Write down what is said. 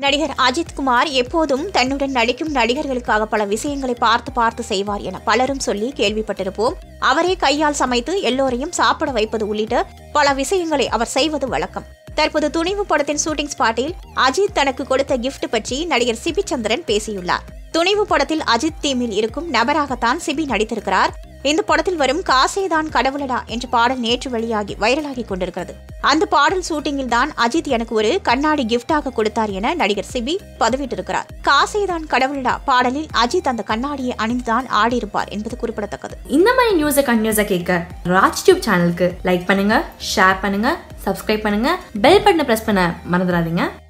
நடிகர் அஜித் குமார் எப்போதும் தன்னுடன் நடிக்கும் நடிகர்களுக்காக பல விஷயங்களை பார்த்து பார்த்து செய்வார் என பலரும் சொல்லி கேள்விப்பட்டிருப்போம் அவரே கையால் சமைத்து எல்லோரையும் சாப்பிட வைப்பது உள்ளிட்ட பல விஷயங்களை அவர் செய்வது வழக்கம் தற்போது துணிவு படத்தின் ஷூட்டிங் ஸ்பாட்டில் அஜித் தனக்கு கொடுத்த gift பற்றி நடிகர் சிபி சந்திரன் பேசியுள்ளார் துணிவு படத்தில் அஜித் தீமில் இருக்கும் நபராகத்தான் சிபி நடித்திருக்கிறார் இந்த படத்தில் வரும் காசேதான் கடவுளடா என்ற பாடல் நேற்று வெளியாகி வைரலாகி கொண்டிருக்கிறது அந்த பாடல் ஷூட்டிங்கில் தான் அஜித் எனக்கு ஒரு கண்ணாடி கிஃப்டாக கொடுத்தார் என நடிகர் சிபி பதிவிட்டிருக்கிறார் காசேதான் கடவுளடா பாடலில் அஜித் அந்த கண்ணாடியை அணிந்துதான் ஆடியிருப்பார் என்பது குறிப்பிடத்தக்கது இந்த மாதிரி நியூஸை கண்டினியூஸாக கேட்க ராஜ் டியூப் சேனலுக்கு லைக் பண்ணுங்க ஷேர் பண்ணுங்க சப்ஸ்கிரைப் பண்ணுங்க பெல் பட்டனை ப்ரெஸ் பண்ண மறந்துடாதீங்க